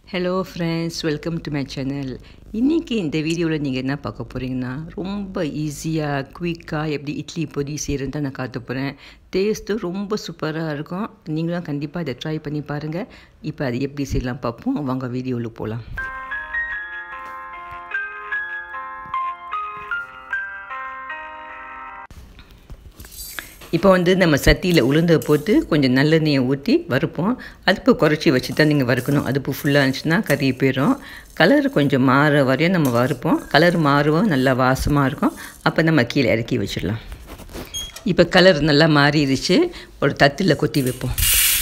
hello friends welcome to my channel இன்றைக்கி இந்த வீடியோவில் நீங்கள் என்ன பார்க்க போகிறீங்கன்னா ரொம்ப ஈஸியாக குயிக்காக எப்படி இட்லி பொடி செய்கிறேன்னு தான் நான் காட்ட போகிறேன் டேஸ்ட்டு ரொம்ப சூப்பராக இருக்கும் நீங்களும் கண்டிப்பாக இதை ட்ரை பண்ணி பாருங்கள் இப்போ அது எப்படி செய்யலாம் பார்ப்போம் வாங்க வீடியோவில் போகலாம் இப்போ வந்து நம்ம சட்டியில் உளுந்தை போட்டு கொஞ்சம் நல்லெண்ணெயை ஊற்றி வறுப்போம் அடுப்பு குறைச்சி வச்சு தான் நீங்கள் வறுக்கணும் அடுப்பு ஃபுல்லாக இருந்துச்சுன்னா கறி போயிடும் கலர் கொஞ்சம் மாற வரையும் நம்ம வறுப்போம் கலர் மாறுவோம் நல்லா வாசமாக இருக்கும் அப்போ நம்ம கீழே இறக்கி வச்சிடலாம் இப்போ கலர் நல்லா மாறிடுச்சு ஒரு தத்தில் கொத்தி வைப்போம்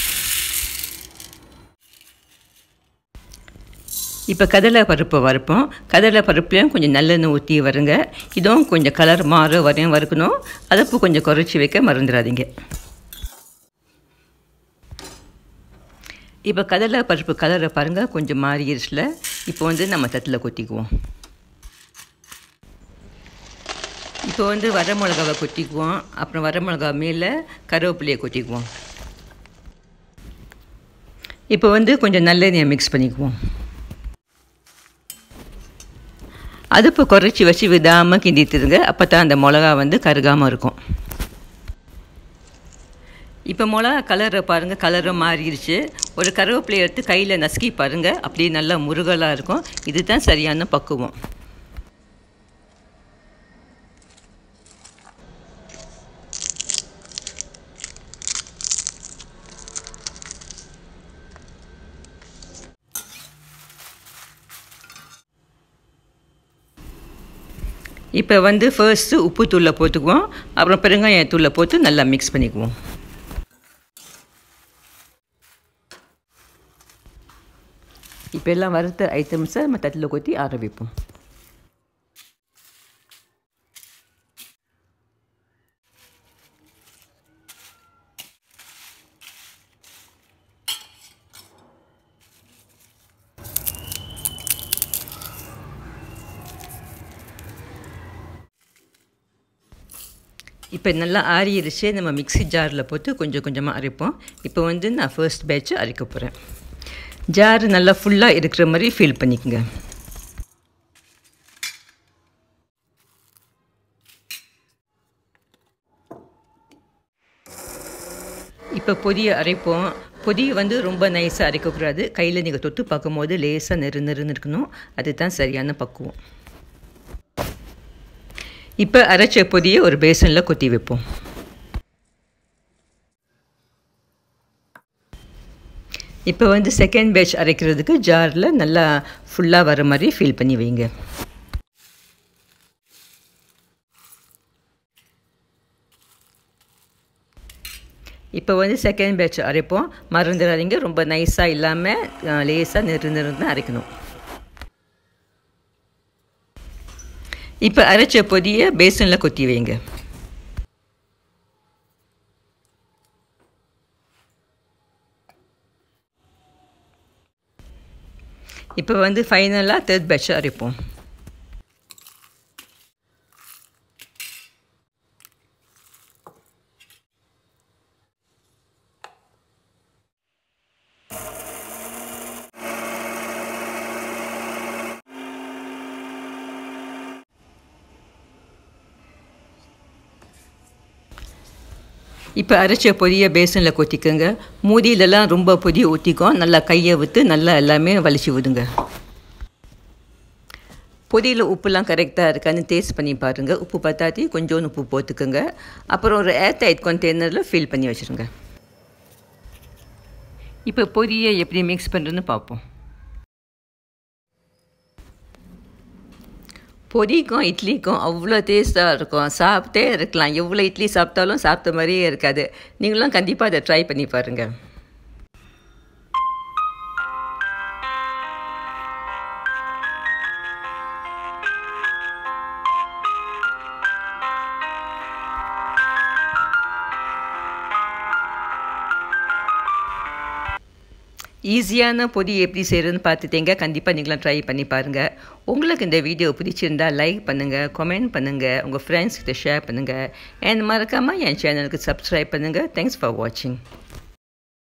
இப்போ கடலை பருப்பை வறுப்போம் கடலை பருப்புலையும் கொஞ்சம் நல்லெண்ணெய் ஊற்றி வருங்க இதுவும் கொஞ்சம் கலர் மாற வரையும் வறுக்கணும் அதப்பு கொஞ்சம் குறைச்சி வைக்க மறந்துடாதீங்க இப்போ கடலை பருப்பு கலரை பாருங்கள் கொஞ்சம் மாறிடுச்சுல இப்போ வந்து நம்ம தட்டில் கொத்திக்குவோம் இப்போ வந்து வர மிளகாவை கொத்திக்குவோம் அப்புறம் வர மிளகா மேலே கருவேப்பிலையை கொத்திக்குவோம் இப்போ வந்து கொஞ்சம் நல்லெண்ணெயை மிக்ஸ் பண்ணிக்குவோம் அடுப்பு குறைச்சி வச்சு விடாமல் கிண்டிட்டுருங்க அப்போ தான் அந்த மிளகா வந்து கருகாமல் இருக்கும் இப்போ மிளகா கலரை பாருங்கள் கலரும் மாறிடுச்சு ஒரு கருவேப்பிலை எடுத்து கையில் நசுக்கி பாருங்கள் அப்படியே நல்லா முருகலாக இருக்கும் இதுதான் சரியான பக்குவம் இப்போ வந்து ஃபர்ஸ்ட்டு உப்பு தூளை போட்டுக்குவோம் அப்புறம் பெருங்காயத்தூளை போட்டு நல்லா மிக்ஸ் பண்ணிக்குவோம் இப்போ எல்லாம் வறுத்த ஐட்டம்ஸை நம்ம தட்டில் கொத்தி ஆற வைப்போம் இப்போ நல்லா ஆறிடுச்சு நம்ம மிக்சி ஜாரில் போட்டு கொஞ்சம் கொஞ்சமாக அரைப்போம் இப்போ வந்து நான் ஃபர்ஸ்ட் பேட்ச் அரைக்க போகிறேன் ஜார் நல்லா ஃபுல்லாக இருக்கிற மாதிரி ஃபீல் பண்ணிக்கோங்க இப்போ பொதியை அரைப்போம் பொதியை வந்து ரொம்ப நைஸாக அரைக்கக்கூடாது கையில் நீங்கள் தொட்டு பார்க்கும்போது லேசாக நெரு நெருன்னு இருக்கணும் அதுதான் சரியான பக்குவம் இப்போ அரைச்ச பொதியை ஒரு பேசனில் கொத்தி வைப்போம் இப்போ வந்து செகண்ட் பேட்ச் அரைக்கிறதுக்கு ஜாரில் நல்லா ஃபுல்லாக வர மாதிரி ஃபீல் பண்ணி வைங்க இப்போ வந்து செகண்ட் பேட்ச் அரைப்போம் மறந்துடாதீங்க ரொம்ப நைஸாக இல்லாமல் லேசாக நெரு நெருன்னு அரைக்கணும் இப்போ அரைச்ச பொதியை பேசனில் கொத்தி வைங்க இப்போ வந்து ஃபைனலாக தேர்ட் பேட்ச் அரைப்போம் இப்போ அரைச்ச பொதியை பேசனில் கொத்திக்கோங்க மூதியிலலாம் ரொம்ப பொதி ஊற்றிக்கும் நல்லா கையை விட்டு நல்லா எல்லாமே வலிச்சு விடுங்க பொதியில் உப்புலாம் கரெக்டாக இருக்கான்னு டேஸ்ட் பண்ணி பாருங்கள் உப்பு பத்தாத்தி கொஞ்சோண்டு உப்பு போட்டுக்கோங்க அப்புறம் ஒரு ஏர் டைட் கண்டெய்னரில் ஃபில் பண்ணி வச்சுருங்க இப்போ பொதியை எப்படி மிக்ஸ் பண்ணுறதுன்னு பார்ப்போம் பொதிக்கும் இட்லிக்கும் அவ்வளோ டேஸ்ட்டாக இருக்கும் சாப்பிட்டே இருக்கலாம் எவ்வளோ இட்லி சாப்பிட்டாலும் சாப்பிட்ட மாதிரியே இருக்காது நீங்களும் கண்டிப்பாக அதை ட்ரை பண்ணி பாருங்கள் ஈஸியான பொடி எப்படி செய்கிறதுன்னு பார்த்துட்டீங்க கண்டிப்பாக நீங்களும் ட்ரை பண்ணி பாருங்கள் உங்களுக்கு இந்த வீடியோ பிடிச்சிருந்தால் லைக் பண்ணுங்கள் கமெண்ட் பண்ணுங்கள் உங்கள் ஃப்ரெண்ட்ஸ்கிட்ட ஷேர் பண்ணுங்கள் அண்ட் மறக்காமல் என் சேனலுக்கு சப்ஸ்கிரைப் பண்ணுங்கள் தேங்க்ஸ் ஃபார் வாட்சிங்